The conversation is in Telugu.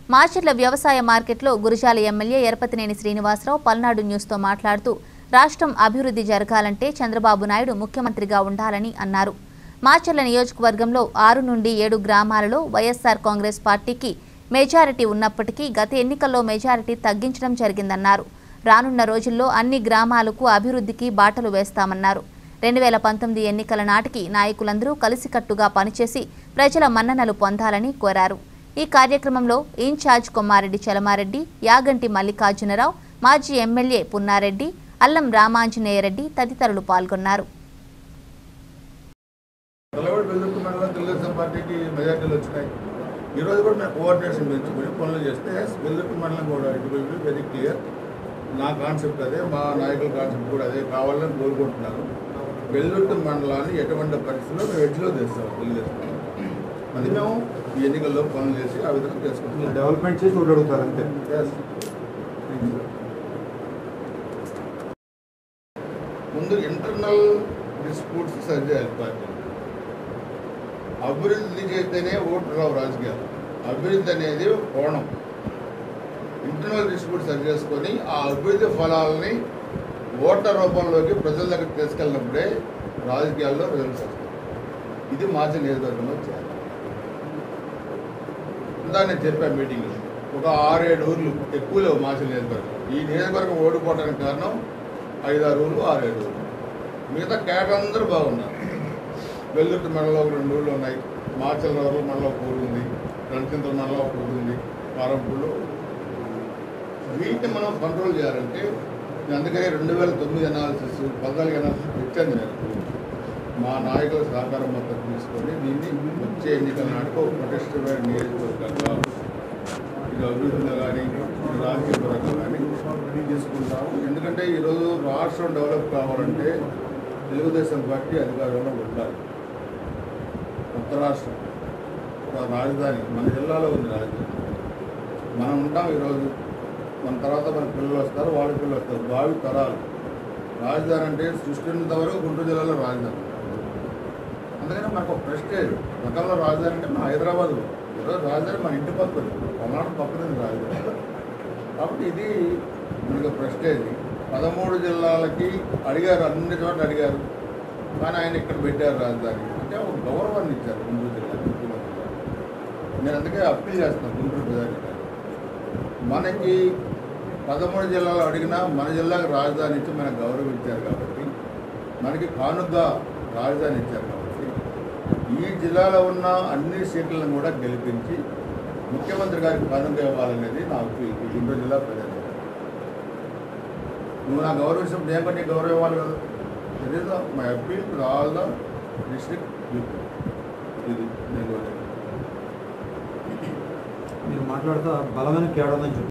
మాచర్ల వ్యవసాయ మార్కెట్లో గురుజాల ఎమ్మెల్యే ఎరపతినేని శ్రీనివాసరావు పల్నాడు న్యూస్తో మాట్లాడుతూ రాష్ట్రం అభివృద్ధి జరగాలంటే చంద్రబాబు నాయుడు ముఖ్యమంత్రిగా ఉండాలని అన్నారు మాచర్ల నియోజకవర్గంలో ఆరు నుండి ఏడు గ్రామాలలో వైఎస్ఆర్ కాంగ్రెస్ పార్టీకి మెజారిటీ ఉన్నప్పటికీ గత ఎన్నికల్లో మెజారిటీ తగ్గించడం జరిగిందన్నారు రానున్న రోజుల్లో అన్ని గ్రామాలకు అభివృద్ధికి బాటలు వేస్తామన్నారు రెండు వేల పంతొమ్మిది ఎన్నికల నాటికి నాయకులందరూ కలిసికట్టుగా పనిచేసి ప్రజల మన్ననలు పొందాలని కోరారు ఈ కార్యక్రమంలో ఇన్ఛార్జ్ కొమ్మారెడ్డి చలమారెడ్డి యాగంటి మల్లికార్జునరావు మాజీ ఎమ్మెల్యే పున్నారెడ్డి అల్లం రామాంజనేయరెడ్డి తదితరులు పాల్గొన్నారు తెల్లవాడు బెల్లుకు మండలం తెలుగుదేశం పార్టీకి మెజార్టీలు వచ్చినాయి ఈ రోజు కూడా మేము కోఆర్డినేషన్ పెంచుకొని పనులు చేస్తే బెల్లుకు మండలం కూడా ఇటువైపు వెరీ క్లియర్ నా కాన్సెప్ట్ అదే మా నాయకుల కాన్సెప్ట్ కూడా అదే కావాలని కోరుకుంటున్నాను వెల్లుట్టు మండలాన్ని ఎటువంటి పరిస్థితుల్లో మేము ఎడ్జ్లో తెస్తాం తెలుగుదేశం అది మేము ఈ ఎన్నికల్లో పనులు చేసి ఆ విధంగా చేసుకుంటున్నాం డెవలప్మెంట్ చేసి ఒకటి అడుగుతారు అంతే Yes. ముందు ఇంటర్నల్ డిస్ప్యూట్స్ సరి చేయాలి పార్టీ అభివృద్ధి చేస్తేనే ఓటు రావు రాజకీయాలు అభివృద్ధి అనేది కోణం ఇంటర్నల్ డిస్ప్యూట్ సరి చేసుకొని ఆ అభివృద్ధి ఫలాలని ఓట్ల రూపంలోకి ప్రజల దగ్గర తీసుకెళ్ళినప్పుడే రాజకీయాల్లో రిజల్ట్స్ వస్తాయి ఇది మాజీ నియోజకవర్గంలో చేయాలి ఇందా నేను చెప్పాను మీటింగ్లో ఒక ఆరేడు ఊర్లు ఎక్కువ లేవు మాసి నియోజకవర్గం ఈ నియోజకవర్గం ఓడిపోవడానికి కారణం ఐదారు ఊర్లు ఆరేడు ఊర్లు మిగతా కేటర్ అందరూ బాగున్నారు వెల్లుర్తి మండలం ఒక రెండు ఊళ్ళు ఉన్నాయి మాచల రోడ్ల మండలం ఒక ఊరు ఉంది రణచింతల మండలం ఒక ఊరు ఉంది కారంపూళ్ళు వీటిని మనం కంట్రోల్ చేయాలంటే నేను అందుకనే రెండు వేల తొమ్మిది అనాలిసిస్ పద్నాలుగు అనాలిసిస్ పెట్టాను నేను మా నాయకుల సహకారం మొత్తం తీసుకొని దీన్ని వచ్చే ఎన్నికల నాటికి ఒక ప్రతిష్టమైన నియోజకవర్గంగా ఇది అభివృద్ధిలో కానీ ఇది రాజకీయ పరంగా కానీ తీసుకుంటాము ఎందుకంటే ఈరోజు రాష్ట్రం డెవలప్ కావాలంటే తెలుగుదేశం పార్టీ అధికారంలో ఉండాలి కొత్త రాష్ట్రం ఒక రాజధాని మన జిల్లాలో ఉంది రాజధాని మనం ఉంటాం ఈరోజు మన తర్వాత మన పిల్లలు వస్తారు వాళ్ళ పిల్లలు వస్తారు భావి తరాలు రాజధాని అంటే సృష్టింత వరకు గుంటూరు జిల్లాలో రాజధాని అందుకని మనకు ఒక ప్రెస్టేజ్ గతంలో రాజధాని అంటే మన హైదరాబాద్ ఈరోజు రాజధాని మన ఇంటి పక్కన పల్నాడు పక్కన ఉంది రాజధాని కాబట్టి ఇది మనకు ప్రెస్టేజ్ పదమూడు జిల్లాలకి అడిగారు అన్ని చోట్ల అడిగారు కానీ ఆయన ఇక్కడ పెట్టారు రాజధాని అంటే ఒక గౌరవాన్ని ఇచ్చారు గుంటూరు జిల్లా ముఖ్యమంత్రి గారు. నేను అందుకే అప్పీల్ చేస్తున్నాను గుంటూరు ప్రజానికి మనకి పదమూడు జిల్లాలు అడిగినా మన జిల్లాకు రాజధాని ఇచ్చి మనకు గౌరవం ఇచ్చారు కాబట్టి మనకి కానుగ్గా రాజధాని ఇచ్చారు కాబట్టి ఈ జిల్లాలో ఉన్న అన్ని సీట్లను కూడా గెలిపించి ముఖ్యమంత్రి గారికి కానుగ్గా ఇవ్వాలనేది నా అప్పీల్ ఈ గుంటూరు జిల్లా ప్రజలు నువ్వు నా గౌరవించడం నేను కూడా నీకు గౌరవం ఇవ్వాలి కదా ఇది my appeal to all the district people ఇది నేను కోరేది. మీరు మాట్లాడుతూ బలమైన కేడదని చెప్పారు